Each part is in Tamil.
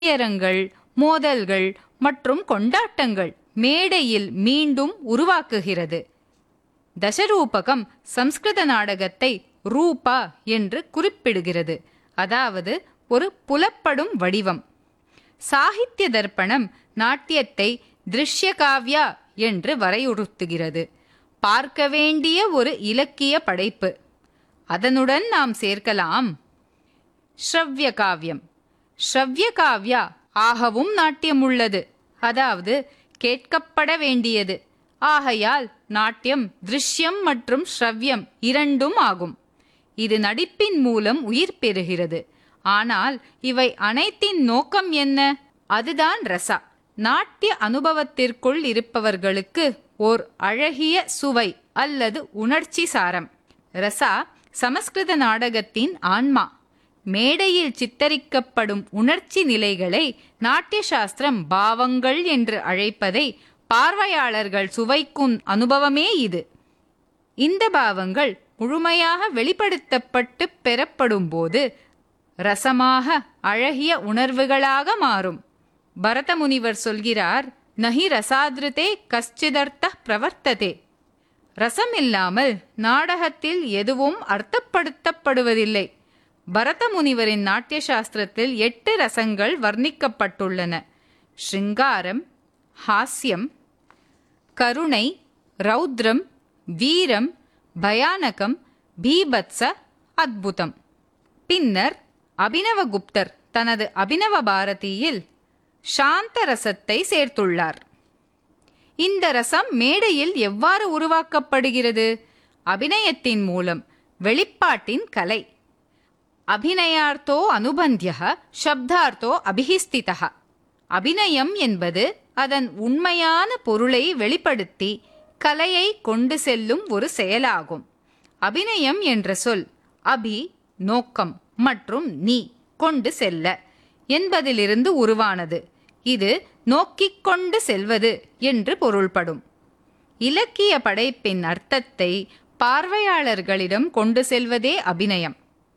துயரங்கள் மோதல்கள் மற்றும் கொண்டாட்டங்கள் மேடையில் மீண்டும் உருவாக்குகிறது தசரூபகம் சம்ஸ்கிருத நாடகத்தை ரூபா என்று குறிப்பிடுகிறது அதாவது ஒரு புலப்படும் வடிவம் சாகித்ய தர்ப்பணம் நாட்டியத்தை திருஷ்ய காவ்யா என்று வரையுறுத்துகிறது பார்க்க வேண்டிய ஒரு இலக்கிய படைப்பு அதனுடன் நாம் சேர்க்கலாம் ஸ்ரவ்ய காவியம் ஸ்ரவ்ய காவ்யா ஆகவும் நாட்டியம் உள்ளது அதாவது கேட்கப்பட வேண்டியது ஆகையால் நாட்டியம் திருஷ்யம் மற்றும் ஸ்ரவ்யம் இரண்டும் ஆகும் இது நடிப்பின் மூலம் உயிர் பெறுகிறது ஆனால் இவை அனைத்தின் நோக்கம் என்ன அதுதான் ரசா நாட்டிய அனுபவத்திற்குள் இருப்பவர்களுக்கு ஓர் அழகிய சுவை அல்லது உணர்ச்சி சாரம் ரசா சமஸ்கிருத நாடகத்தின் ஆன்மா மேடையில் சித்தரிக்கப்படும் உணர்ச்சி நிலைகளை நாட்டிய சாஸ்திரம் பாவங்கள் என்று அழைப்பதை பார்வையாளர்கள் சுவைக்கும் அனுபவமே இது இந்த பாவங்கள் முழுமையாக வெளிப்படுத்தப்பட்டு பெறப்படும் போது ரசமாக அழகிய உணர்வுகளாக மாறும் பரத முனிவர் சொல்கிறார் நஹி ரசாதிருதே கஷ்டிதர்த்த பிரவர்த்ததே ரசம் இல்லாமல் நாடகத்தில் எதுவும் அர்த்தப்படுத்தப்படுவதில்லை பரத முனிவரின் நாட்டிய சாஸ்திரத்தில் எட்டு ரசங்கள் வர்ணிக்கப்பட்டுள்ளன ஸ்ருங்காரம் ஹாஸ்யம் கருணை ரௌத்ரம் வீரம் பயானகம் பீபத்ச அத்புதம் பின்னர் அபினவகுப்தர் தனது அபினவ பாரதியில் சாந்த ரசத்தை சேர்த்துள்ளார் இந்த ரசம் மேடையில் எவ்வாறு உருவாக்கப்படுகிறது அபிநயத்தின் மூலம் வெளிப்பாட்டின் கலை அபிநயார்த்தோ அனுபந்திய சப்தார்த்தோ அபிஹிஸ்திதா அபிநயம் என்பது அதன் உண்மையான பொருளை வெளிப்படுத்தி கலையை கொண்டு செல்லும் ஒரு செயலாகும் அபிநயம் என்ற சொல் அபி நோக்கம் மற்றும் நீ கொண்டு செல்ல என்பதிலிருந்து உருவானது இது நோக்கிக் கொண்டு செல்வது என்று பொருள்படும் இலக்கிய படைப்பின் அர்த்தத்தை பார்வையாளர்களிடம் கொண்டு செல்வதே அபிநயம்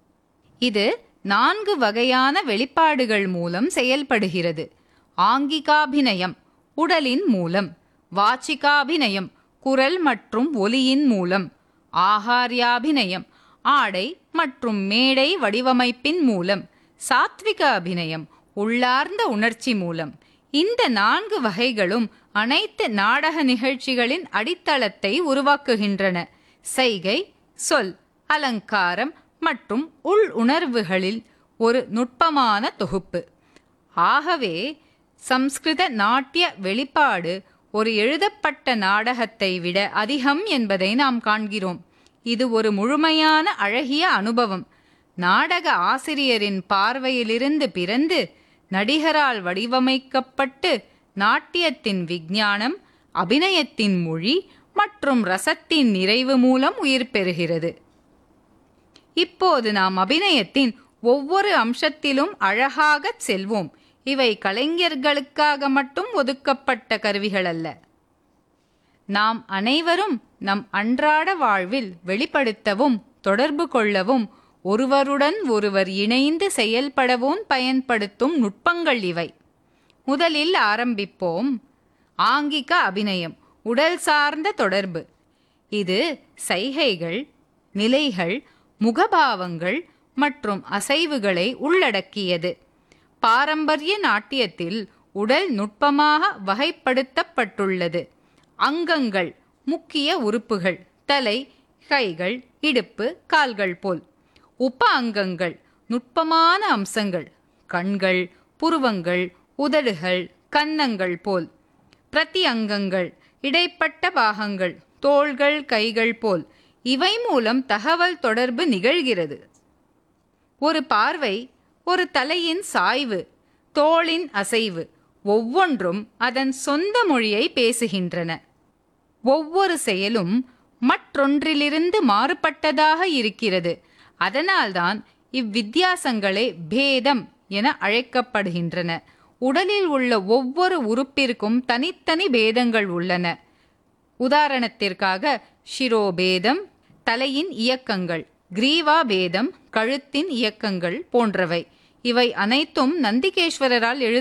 இது நான்கு வகையான வெளிப்பாடுகள் மூலம் செயல்படுகிறது ஆங்கிகாபிநயம் உடலின் மூலம் வாச்சிகாபிநயம் குரல் மற்றும் ஒலியின் மூலம் ஆகாரியாபிநயம் ஆடை மற்றும் மேடை வடிவமைப்பின் மூலம் சாத்விக அபிநயம் உள்ளார்ந்த உணர்ச்சி மூலம் இந்த நான்கு வகைகளும் அனைத்து நாடக நிகழ்ச்சிகளின் அடித்தளத்தை உருவாக்குகின்றன செய்கை சொல் அலங்காரம் மற்றும் உள் உணர்வுகளில் ஒரு நுட்பமான தொகுப்பு ஆகவே சம்ஸ்கிருத நாட்டிய வெளிப்பாடு ஒரு எழுதப்பட்ட நாடகத்தை விட அதிகம் என்பதை நாம் காண்கிறோம் இது ஒரு முழுமையான அழகிய அனுபவம் நாடக ஆசிரியரின் பார்வையிலிருந்து பிறந்து நடிகரால் வடிவமைக்கப்பட்டு நாட்டியத்தின் விஞ்ஞானம் அபிநயத்தின் மொழி மற்றும் ரசத்தின் நிறைவு மூலம் உயிர் பெறுகிறது இப்போது நாம் அபிநயத்தின் ஒவ்வொரு அம்சத்திலும் அழகாகச் செல்வோம் இவை கலைஞர்களுக்காக மட்டும் ஒதுக்கப்பட்ட கருவிகள் அல்ல நாம் அனைவரும் நம் அன்றாட வாழ்வில் வெளிப்படுத்தவும் தொடர்பு கொள்ளவும் ஒருவருடன் ஒருவர் இணைந்து செயல்படவும் பயன்படுத்தும் நுட்பங்கள் இவை முதலில் ஆரம்பிப்போம் ஆங்கிக அபிநயம் உடல் சார்ந்த தொடர்பு இது சைகைகள் நிலைகள் முகபாவங்கள் மற்றும் அசைவுகளை உள்ளடக்கியது பாரம்பரிய நாட்டியத்தில் உடல் நுட்பமாக வகைப்படுத்தப்பட்டுள்ளது அங்கங்கள் முக்கிய உறுப்புகள் தலை கைகள் இடுப்பு கால்கள் போல் உப அங்கங்கள் நுட்பமான அம்சங்கள் கண்கள் புருவங்கள் உதடுகள் கன்னங்கள் போல் பிரதி அங்கங்கள் இடைப்பட்ட பாகங்கள் தோள்கள் கைகள் போல் இவை மூலம் தகவல் தொடர்பு நிகழ்கிறது ஒரு பார்வை ஒரு தலையின் சாய்வு தோளின் அசைவு ஒவ்வொன்றும் அதன் சொந்த மொழியை பேசுகின்றன ஒவ்வொரு செயலும் மற்றொன்றிலிருந்து மாறுபட்டதாக இருக்கிறது அதனால்தான் இவ்வித்தியாசங்களே பேதம் என அழைக்கப்படுகின்றன உடலில் உள்ள ஒவ்வொரு உறுப்பிற்கும் தனித்தனி பேதங்கள் உள்ளன உதாரணத்திற்காக ஷிரோபேதம் தலையின் இயக்கங்கள் கிரீவா பேதம் கழுத்தின் இயக்கங்கள் போன்றவை இவை அனைத்தும் நந்திகேஸ்வரரால் எழு